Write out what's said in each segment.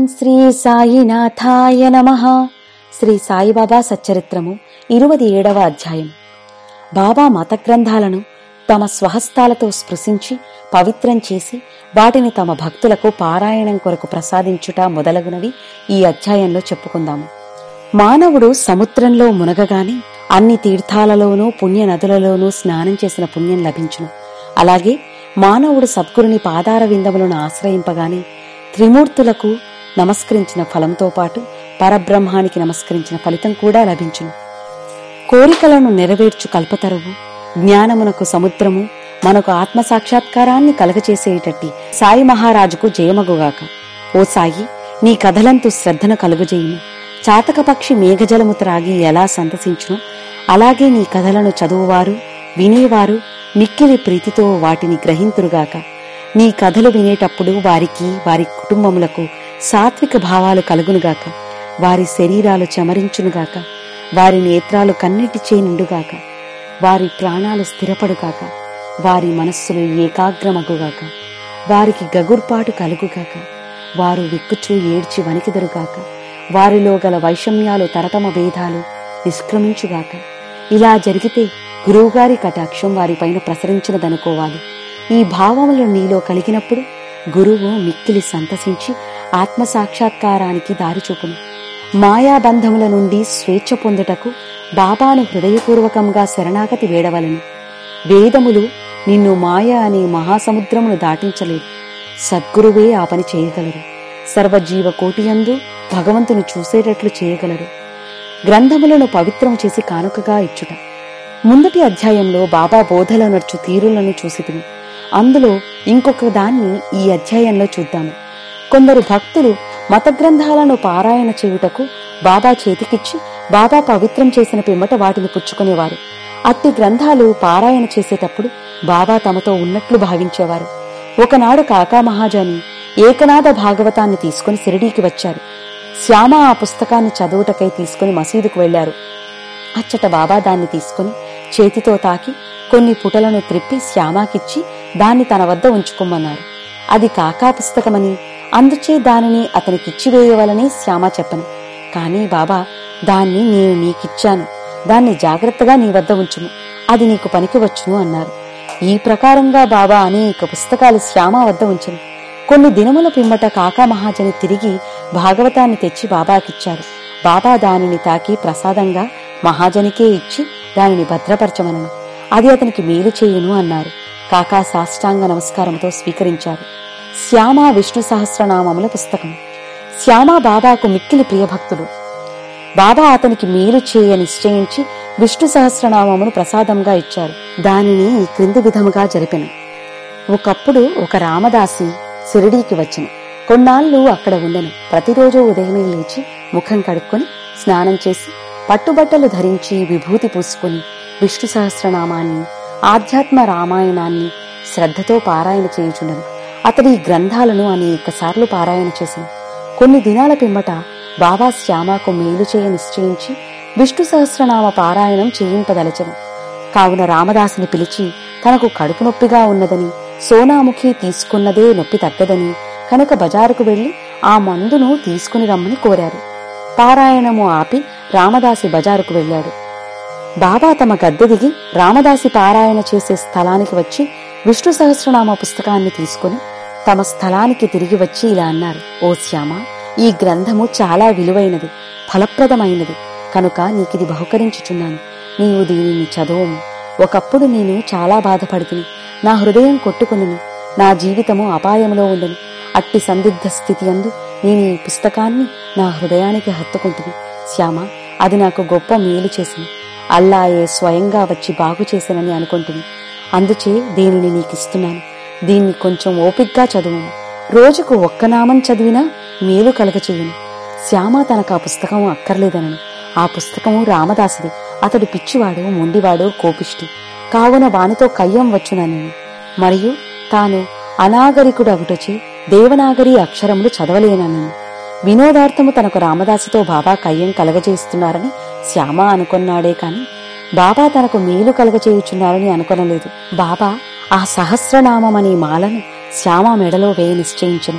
శ్రీ సాయినాథాయ నమ శ్రీ సాయిబాబా సచ్చరిత్రము ఇరువది ఏడవ అధ్యాయం బాబా మత గ్రంథాలను తమ స్వహస్తాలతో స్పృశించి పవిత్రం చేసి వాటిని తమ భక్తులకు పారాయణం కొరకు ప్రసాదించుట మొదలగునవి ఈ అధ్యాయంలో చెప్పుకుందాము మానవుడు సముద్రంలో మునగగానే అన్ని తీర్థాలలోనూ పుణ్య నదులలోనూ స్నానం చేసిన పుణ్యం లభించును అలాగే మానవుడు సద్గురుని పాదార విందములను ఆశ్రయింపగానే త్రిమూర్తులకు నమస్కరించిన ఫలంతో పాటు పరబ్రహ్మానికి నమస్కరించిన ఫలితం కూడా లభించును కోరికలను నెరవేర్చు కల్పతరువు జ్ఞానమునకు సముద్రము మనకు ఆత్మ సాక్షాత్కారాన్ని కలగచేసేటట్టి సాయి మహారాజుకు జయమగుగాక ఓ సాయి నీ కథలంతు శ్రద్ధను కలుగజేయును చాతక పక్షి మేఘజలము త్రాగి ఎలా సంతసించును అలాగే నీ కథలను చదువువారు వినేవారు మిక్కిలి ప్రీతితో వాటిని గ్రహింతురుగాక నీ కథలు వినేటప్పుడు వారికి వారి కుటుంబములకు సాత్విక భావాలు కలుగునుగాక వారి శరీరాలు చెమరించునుగాక వారి నేత్రాలు కన్నెటిచే నిండుగాక వారి ప్రాణాలు స్థిరపడుగాక వారి మనస్సులు ఏకాగ్రమగుగాక వారికి గగుర్పాటు కలుగుగాక వారు విక్కుచూ ఏడ్చి వణికిదరుగాక వారిలో గల వైషమ్యాలు తరతమ భేదాలు నిష్క్రమించుగాక ఇలా జరిగితే గురువుగారి కటాక్షం వారిపైన ప్రసరించినదనుకోవాలి ఈ భావములు నీలో కలిగినప్పుడు గురువు మిక్కిలి సంతసించి ఆత్మ సాక్షాత్కారానికి దారి చూపును మాయాబంధముల నుండి స్వేచ్ఛ పొందుటకు బాబాను హృదయపూర్వకంగా శరణాగతి వేడవలను వేదములు నిన్ను మాయ అనే మహాసముద్రమును దాటించలేదు సద్గురువే ఆ పని చేయగలరు సర్వజీవ కోటియందు భగవంతుని చూసేటట్లు చేయగలరు గ్రంథములను పవిత్రం చేసి కానుకగా ఇచ్చుట ముందటి అధ్యాయంలో బాబా బోధలో నడుచు తీరులను చూసితిమి అందులో ఇంకొక దాన్ని ఈ అధ్యాయంలో చూద్దాము కొందరు భక్తులు మత గ్రంథాలను పారాయణ చేయుటకు బాబా చేతికిచ్చి బాబా పవిత్రం చేసిన పిమ్మట వాటిని పుచ్చుకునేవారు అట్టి గ్రంథాలు పారాయణ చేసేటప్పుడు బాబా తమతో ఉన్నట్లు భావించేవారు ఒకనాడు కాకా మహాజాని ఏకనాథ భాగవతాన్ని తీసుకుని సిరిడీకి వచ్చారు శ్యామ ఆ పుస్తకాన్ని చదువుటకై తీసుకుని మసీదుకు వెళ్లారు అచ్చట బాబా దాన్ని తీసుకుని చేతితో తాకి కొన్ని పుటలను త్రిప్పి శ్యామాకిచ్చి దాన్ని తన వద్ద ఉంచుకోమన్నారు అది కాకా పుస్తకమని అందుచే దానిని అతనికిచ్చివేయవలని శ్యామ చెప్పను కాని బాబా దాన్ని నేను నీకిచ్చాను దాన్ని జాగ్రత్తగా నీ వద్ద ఉంచుము అది నీకు పనికి వచ్చును అన్నారు ఈ ప్రకారంగా బాబా అనేక పుస్తకాలు శ్యామ వద్ద ఉంచను కొన్ని దినముల పిమ్మట కాకా మహాజని తిరిగి భాగవతాన్ని తెచ్చి బాబాకిచ్చారు బాబా దానిని తాకి ప్రసాదంగా మహాజనికే ఇచ్చి దానిని భద్రపరచమనను అది అతనికి మేలు చేయును అన్నారు కాకా సాష్టాంగ నమస్కారంతో స్వీకరించారు శ్యామ విష్ణు సహస్రనామముల పుస్తకం శ్యామ బాబాకు మిక్కిలి ప్రియభక్తుడు బాబా అతనికి మేలు చేయ నిశ్చయించి విష్ణు సహస్రనామమును ప్రసాదంగా ఇచ్చారు దానిని ఈ క్రింది విధముగా జరిపెను ఒకప్పుడు ఒక రామదాసి సిరిడీకి వచ్చెను కొన్నాళ్ళు అక్కడ ఉండెను ప్రతిరోజు ఉదయమే లేచి ముఖం కడుక్కొని స్నానం చేసి పట్టుబట్టలు ధరించి విభూతి పూసుకుని విష్ణు సహస్రనామాన్ని ఆధ్యాత్మ రామాయణాన్ని శ్రద్ధతో పారాయణ చేయుచుండెను అతడి ఈ గ్రంథాలను అనేక సార్లు పారాయణ చేసెను కొన్ని దినాల పిమ్మట బాబా శ్యామకు మేలు చేయ నిశ్చయించి విష్ణు సహస్రనామ పారాయణం చేయింపదలచెను కావున రామదాసుని పిలిచి తనకు కడుపు నొప్పిగా ఉన్నదని సోనాముఖి తీసుకున్నదే నొప్పి తగ్గదని కనుక బజారుకు వెళ్లి ఆ మందును తీసుకుని రమ్మని కోరారు పారాయణము ఆపి రామదాసి బజారుకు వెళ్ళాడు బాబా తమ గద్దె దిగి రామదాసి పారాయణ చేసే స్థలానికి వచ్చి విష్ణు సహస్రనామ పుస్తకాన్ని తీసుకుని తమ స్థలానికి తిరిగి వచ్చి ఇలా అన్నారు ఓ శ్యామ ఈ గ్రంథము చాలా విలువైనది ఫలప్రదమైనది కనుక నీకిది బహుకరించుచున్నాను నీవు దీనిని చదువుము ఒకప్పుడు నేను చాలా బాధపడుతుని నా హృదయం కొట్టుకుని నా జీవితము అపాయంలో ఉండను అట్టి సందిగ్ధ స్థితి అందు నేను ఈ పుస్తకాన్ని నా హృదయానికి హత్తుకుంటుంది శ్యామ అది నాకు గొప్ప మేలు చేసింది అల్లాయే స్వయంగా వచ్చి బాగు చేశానని అనుకుంటుంది అందుచే దీనిని నీకిస్తున్నాను దీన్ని కొంచెం ఓపిగ్గా చదువు రోజుకు ఒక్క నామం చదివినా మేలు కలగచేయును శ్యామ తనకు ఆ పుస్తకం అక్కర్లేదనను ఆ పుస్తకము రామదాసుది అతడు పిచ్చివాడు మొండివాడు కోపిష్టి కావున వానితో కయ్యం వచ్చునని మరియు తాను అనాగరికుడగుటచే దేవనాగరి అక్షరములు చదవలేనని వినోదార్థము తనకు రామదాసుతో బాబా కయ్యం కలగజేస్తున్నారని శ్యామ అనుకున్నాడే కాని బాబా తనకు మేలు కలగచేయుచున్నారని అనుకొనలేదు బాబా ఆ సహస్రనామమనే మాలను శ్యామ మెడలో వేయ నిశ్చయించను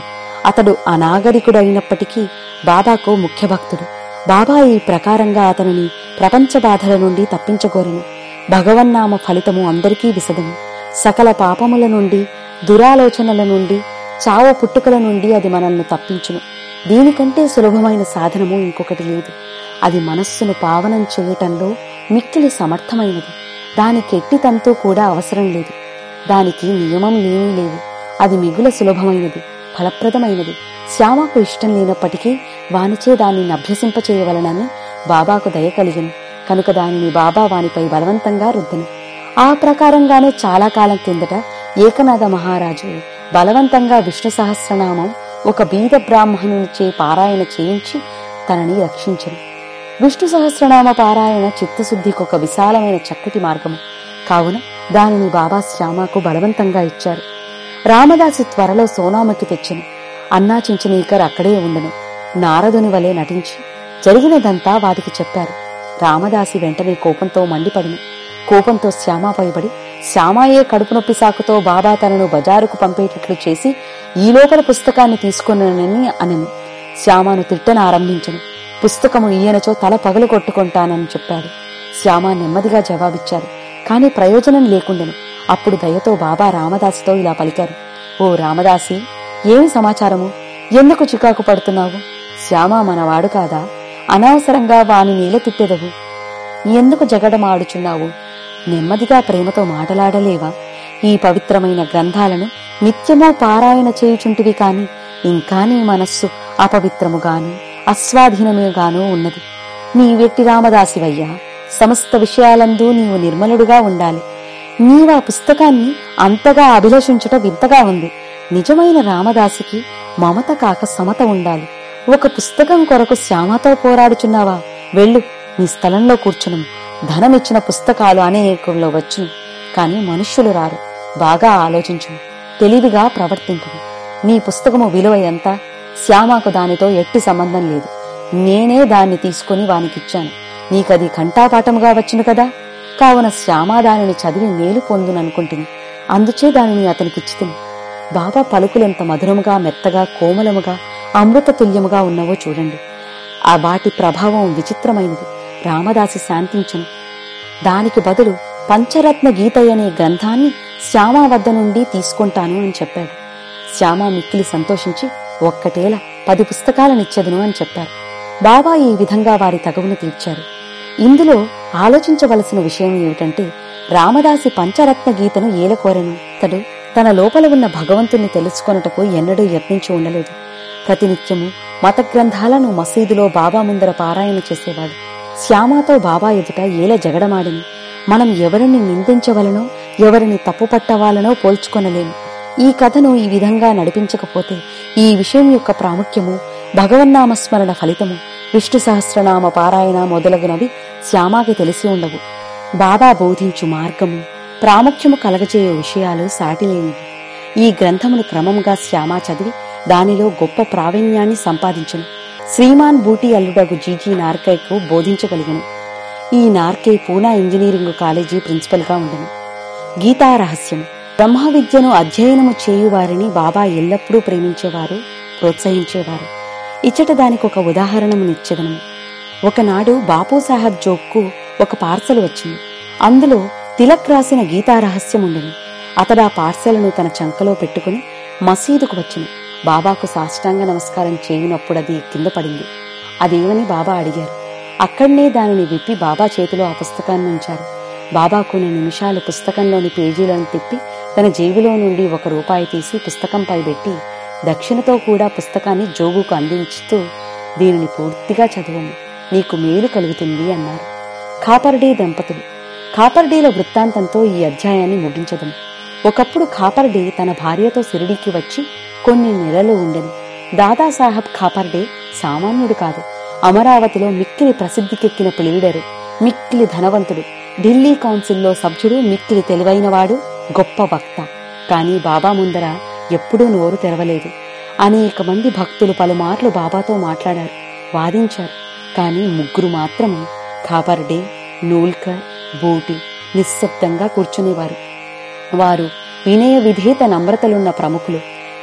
అతడు అనాగరికుడు అయినప్పటికీ బాబాకు ముఖ్య భక్తుడు బాబా ఈ ప్రకారంగా అతనిని ప్రపంచ బాధల నుండి తప్పించగోరెను భగవన్నామ ఫలితము అందరికీ విసదము సకల పాపముల నుండి దురాలోచనల నుండి చావ పుట్టుకల నుండి అది మనల్ని తప్పించును దీనికంటే సులభమైన సాధనము ఇంకొకటి లేదు అది మనస్సును పావనం చేయటంలో మిక్కిలి సమర్థమైనది దానికి ఎట్టి తంతు కూడా అవసరం లేదు దానికి నియమం లేమీ లేవు అది మిగుల సులభమైనది ఫలప్రదమైనది శ్యామకు ఇష్టం లేనప్పటికీ వానిచే దానిని అభ్యసింపచేయవలనని బాబాకు దయ కలిగిన కనుక దానిని బాబా వానిపై బలవంతంగా రుద్దను ఆ ప్రకారంగానే చాలా కాలం కిందట ఏకనాథ మహారాజు బలవంతంగా విష్ణు సహస్రనామం ఒక బీద బ్రాహ్మణునిచే పారాయణ చేయించి తనని రక్షించను విష్ణు సహస్రనామ పారాయణ చిత్తశుద్ధికి ఒక విశాలమైన చక్కటి మార్గము కావున దానిని బాబా శ్యామకు బలవంతంగా ఇచ్చారు రామదాసి త్వరలో సోనాముకి తెచ్చెను అన్నా చించనీకర్ అక్కడే ఉండను నారదుని వలె నటించి జరిగినదంతా వాటికి చెప్పారు రామదాసి వెంటనే కోపంతో మండిపడును కోపంతో శ్యామ పైబడి శ్యామాయే కడుపు నొప్పి సాకుతో బాబా తనను బజారుకు పంపేటట్లు చేసి ఈ లోపల పుస్తకాన్ని తీసుకున్నానని అనను శ్యామను తిట్టన ఆరంభించను పుస్తకము ఈయనచో తల పగలు కొట్టుకుంటానని చెప్పాడు శ్యామ నెమ్మదిగా జవాబిచ్చారు కాని ప్రయోజనం లేకుండెను అప్పుడు దయతో బాబా రామదాసితో ఇలా పలికారు ఓ రామదాసి ఏమి సమాచారము ఎందుకు చికాకు పడుతున్నావు శ్యామ మనవాడు కాదా అనవసరంగా వాని నీల తిట్టెదవు ఎందుకు జగడమాడుచున్నావు నెమ్మదిగా ప్రేమతో మాటలాడలేవా ఈ పవిత్రమైన గ్రంథాలను నిత్యమూ పారాయణ చేయుచుంటివి కాని ఇంకా నీ మనస్సు అపవిత్రముగాను అస్వాధీనముగాను ఉన్నది నీ వెట్టి రామదాసివయ్యా సమస్త విషయాలందు నీవు నిర్మలుడుగా ఉండాలి నీవా పుస్తకాన్ని అంతగా అభిలషించుట వింతగా ఉంది నిజమైన రామదాసికి మమత కాక సమత ఉండాలి ఒక పుస్తకం కొరకు శ్యామతో పోరాడుచున్నావా వెళ్ళు నీ స్థలంలో కూర్చును ధనమిచ్చిన పుస్తకాలు అనేకుల్లో వచ్చును కాని మనుష్యులు రారు బాగా ఆలోచించును తెలివిగా ప్రవర్తింపును నీ పుస్తకము విలువ ఎంత శ్యామకు దానితో ఎట్టి సంబంధం లేదు నేనే దాన్ని తీసుకుని వానికిచ్చాను నీకది కంఠాపాఠముగా వచ్చును కదా కావున శ్యామ దానిని చదివి మేలు పొందుననుకుంటుంది అందుచే దానిని అతనికిచ్చితిని బాబా పలుకులెంత మధురముగా మెత్తగా కోమలముగా అమృత తుల్యముగా ఉన్నవో చూడండి ఆ వాటి ప్రభావం విచిత్రమైనది రామదాసి శాంతించను దానికి బదులు పంచరత్న గీత అనే గ్రంథాన్ని శ్యామ వద్ద నుండి తీసుకుంటాను అని చెప్పాడు శ్యామ మిక్కిలి సంతోషించి ఒక్కటేల పది పుస్తకాలనిచ్చెదను అని చెప్పారు బాబా ఈ విధంగా వారి తగవును తీర్చారు ఇందులో ఆలోచించవలసిన విషయం ఏమిటంటే రామదాసి పంచరత్న గీతను ఏలకోరెను అతడు తన లోపల ఉన్న భగవంతుణ్ణి తెలుసుకొనుటకు ఎన్నడూ యత్నించి ఉండలేదు ప్రతినిత్యము మత గ్రంథాలను మసీదులో బాబా ముందర పారాయణ చేసేవాడు శ్యామాతో బాబా ఎదుట ఏల జగడమాడిని మనం ఎవరిని నిందించవలనో ఎవరిని తప్పుపట్టవాలనో పోల్చుకొనలేము ఈ కథను ఈ విధంగా నడిపించకపోతే ఈ విషయం యొక్క ప్రాముఖ్యము భగవన్నామస్మరణ ఫలితము విష్ణు సహస్రనామ పారాయణ మొదలగునవి శ్యామాకి తెలిసి ఉండవు బాబా బోధించు మార్గము ప్రాముఖ్యము కలగజేయు విషయాలు సాటిలేనివి ఈ గ్రంథమును క్రమముగా శ్యామ చదివి దానిలో గొప్ప ప్రావీణ్యాన్ని సంపాదించను శ్రీమాన్ బూటి అల్లుడగు జీజీ నార్కేకు బోధించగలిగను ఈ నార్కే పూనా ఇంజనీరింగ్ కాలేజీ ప్రిన్సిపల్గా ఉండను గీతా రహస్యం బ్రహ్మ విద్యను అధ్యయనము చేయువారిని బాబా ఎల్లప్పుడూ ప్రేమించేవారు ప్రోత్సహించేవారు ఇచ్చట దానికి ఒక ఉదాహరణమునిచ్చెదను ఒకనాడు బాపూ సాహెబ్ జోక్కు ఒక పార్సల్ వచ్చింది అందులో తిలక్ రాసిన గీతా రహస్యం ఉండెను అతడు ఆ పార్సెలను తన చంకలో పెట్టుకుని మసీదుకు వచ్చెను బాబాకు సాష్టాంగ నమస్కారం చేయునప్పుడు అది కింద పడింది అదేమని బాబా అడిగారు అక్కడనే దానిని విప్పి బాబా చేతిలో ఆ పుస్తకాన్ని ఉంచారు బాబా కొన్ని నిమిషాలు పుస్తకంలోని పేజీలను తిప్పి తన జేబులో నుండి ఒక రూపాయి తీసి పుస్తకంపై పెట్టి దక్షిణతో కూడా పుస్తకాన్ని జోగుకు అందించుతూ దీనిని పూర్తిగా చదవము నీకు మేలు కలుగుతుంది అన్నారు కాపర్డే దంపతులు కాపర్డేల వృత్తాంతంతో ఈ అధ్యాయాన్ని ముగించదము ఒకప్పుడు ఖాపర్డే తన భార్యతో సిరిడీకి వచ్చి కొన్ని నెలలు ఉండెను దాదాసాహెబ్ ఖాపర్డే సామాన్యుడు కాదు అమరావతిలో మిక్కిలి ప్రసిద్ధికెక్కిన లీడరు మిక్కిలి ధనవంతుడు ఢిల్లీ కౌన్సిల్లో సభ్యుడు మిక్కిలి తెలివైనవాడు గొప్ప వక్త కాని బాబా ముందర ఎప్పుడూ నోరు తెరవలేదు అనేక మంది భక్తులు పలుమార్లు బాబాతో మాట్లాడారు వాదించారు కాని ముగ్గురు మాత్రము ఖాపర్డే నూల్కర్ బూటి నిశ్శబ్దంగా కూర్చునేవారు వారు వినయ విధేత నమ్రతలున్న ప్రముఖులు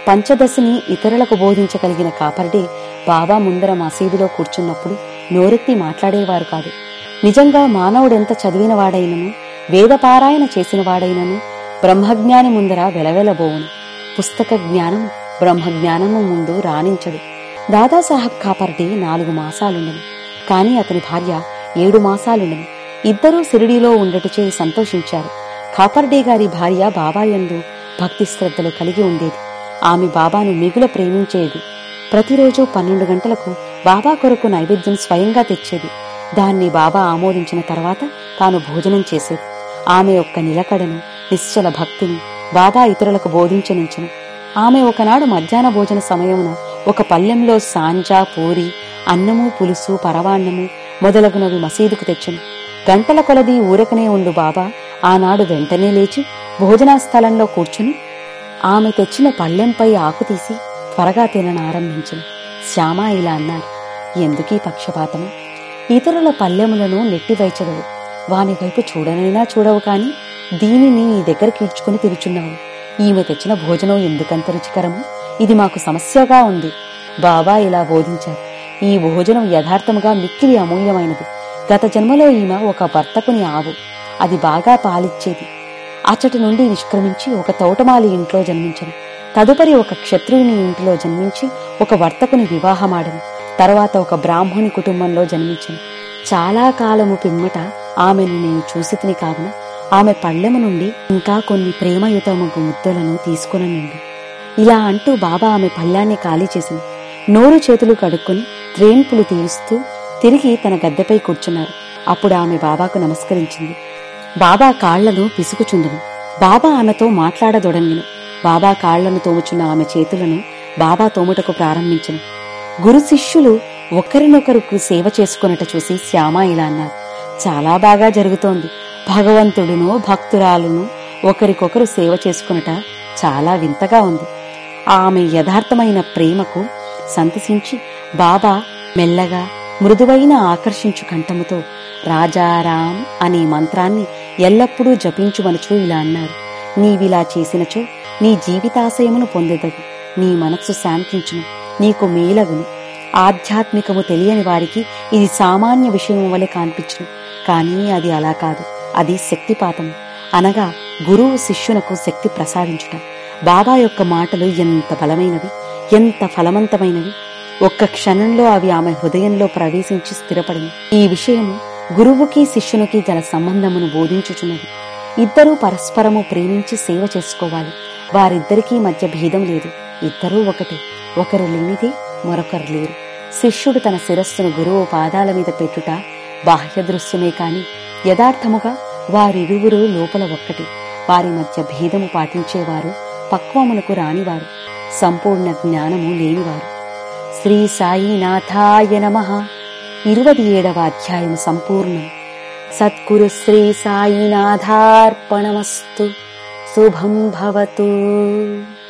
పంచదశని ఇతరులకు బోధించగలిగిన కాపర్డే బాబా ముందర మసీదులో కూర్చున్నప్పుడు నోరెత్తి మాట్లాడేవారు కాదు నిజంగా మానవుడెంత చదివిన వాడైనను వేదపారాయణ చేసిన వాడైనను బ్రహ్మజ్ఞాని ముందర వెలవెలబోవును పుస్తక జ్ఞానం బ్రహ్మజ్ఞానము ముందు రాణించడు దాదాసాహెబ్ కాపర్డే నాలుగు మాసాలుండను కాని అతని భార్య ఏడు మాసాలుండను ఇద్దరూ సిరిడిలో ఉండటచే సంతోషించారు కాపర్డే గారి భార్య బాబాయందు భక్తి శ్రద్ధలు కలిగి ఉండేది ఆమె బాబాను మిగుల ప్రేమించేది ప్రతిరోజు పన్నెండు గంటలకు బాబా కొరకు నైవేద్యం స్వయంగా తెచ్చేది దాన్ని బాబా ఆమోదించిన తర్వాత తాను భోజనం చేసేది ఆమె యొక్క నిలకడను నిశ్చల భక్తిని బాబా ఇతరులకు బోధించనుంచెను ఆమె ఒకనాడు మధ్యాహ్న భోజన సమయమున ఒక పల్లెంలో సాంజా పూరి అన్నము పులుసు పరవాన్నము మొదలగునవి మసీదుకు తెచ్చెను గంటల కొలది ఊరకనే ఉండు బాబా ఆనాడు వెంటనే లేచి భోజనా స్థలంలో కూర్చుని ఆమె తెచ్చిన పళ్ళెంపై ఆకు తీసి త్వరగా తిననారంభించెను శ్యామ ఇలా అన్నారు ఎందుకీ పక్షపాతము ఇతరుల పల్లెములను నెట్టివైచదవు వాని వైపు చూడనైనా చూడవు కాని దీనిని నీ దగ్గరికి ఇడ్చుకుని తిరుచున్నావు ఈమె తెచ్చిన భోజనం ఎందుకంత రుచికరము ఇది మాకు సమస్యగా ఉంది బాబా ఇలా బోధించారు ఈ భోజనం యథార్థముగా మిక్కిలి అమూల్యమైనది గత జన్మలో ఈమె ఒక వర్తకుని ఆవు అది బాగా పాలిచ్చేది అచ్చటి నుండి నిష్క్రమించి ఒక తోటమాలి ఇంట్లో జన్మించను తదుపరి ఒక క్షత్రువుని ఇంటిలో జన్మించి ఒక వర్తకుని వివాహమాడను తర్వాత ఒక బ్రాహ్మణి కుటుంబంలో జన్మించను చాలా కాలము పిమ్మట ఆమెను నేను చూసి తిని కావున ఆమె పళ్ళెము నుండి ఇంకా కొన్ని ప్రేమయుతముగు ముద్దలను తీసుకుననండి ఇలా అంటూ బాబా ఆమె పళ్ళాన్ని ఖాళీ చేసింది నోరు చేతులు కడుక్కొని త్రేన్పులు తీరుస్తూ తిరిగి తన గద్దెపై కూర్చున్నారు అప్పుడు ఆమె బాబాకు నమస్కరించింది బాబా కాళ్లను పిసుకుచుండెను బాబా ఆమెతో మాట్లాడదొడంగిను బాబా కాళ్లను తోముచున్న ఆమె చేతులను బాబా తోముటకు ప్రారంభించెను గురు శిష్యులు ఒకరినొకరుకు సేవ చేసుకున్నట చూసి శ్యామ ఇలా అన్నారు చాలా బాగా జరుగుతోంది భగవంతుడును భక్తురాలును ఒకరికొకరు సేవ చేసుకున్నట చాలా వింతగా ఉంది ఆమె యథార్థమైన ప్రేమకు సంతసించి బాబా మెల్లగా మృదువైన ఆకర్షించు కంఠముతో రాజారాం అనే మంత్రాన్ని ఎల్లప్పుడూ జపించుమనుచు ఇలా అన్నారు నీవిలా చేసినచో నీ జీవితాశయమును పొందెదగు నీ మనస్సు శాంతించును నీకు మేలగును ఆధ్యాత్మికము తెలియని వారికి ఇది సామాన్య విషయం వలె కాన్పించును కానీ అది అలా కాదు అది శక్తిపాతము అనగా గురువు శిష్యునకు శక్తి ప్రసాదించుట బాబా యొక్క మాటలు ఎంత బలమైనవి ఎంత ఫలవంతమైనవి ఒక్క క్షణంలో అవి ఆమె హృదయంలో ప్రవేశించి స్థిరపడింది ఈ విషయము గురువుకి శిష్యునికి గల సంబంధమును బోధించుచున్నది ఇద్దరూ పరస్పరము ప్రేమించి సేవ చేసుకోవాలి వారిద్దరికీ మధ్య భేదం లేదు ఇద్దరూ ఒకటే ఒకరు లేనిదే మరొకరు లేరు శిష్యుడు తన శిరస్సును గురువు పాదాల మీద పెట్టుట బాహ్య దృశ్యమే కాని యథార్థముగా వారిరువురు లోపల ఒక్కటి వారి మధ్య భేదము పాటించేవారు పక్వమునకు రానివారు సంపూర్ణ జ్ఞానము లేనివారు శ్రీ సాయినాథాయ నమ ఇరువది ఏడవ అధ్యాయం సంపూర్ణం సద్గురు శ్రీ సాయినాథార్పణమస్తు శుభం భవతు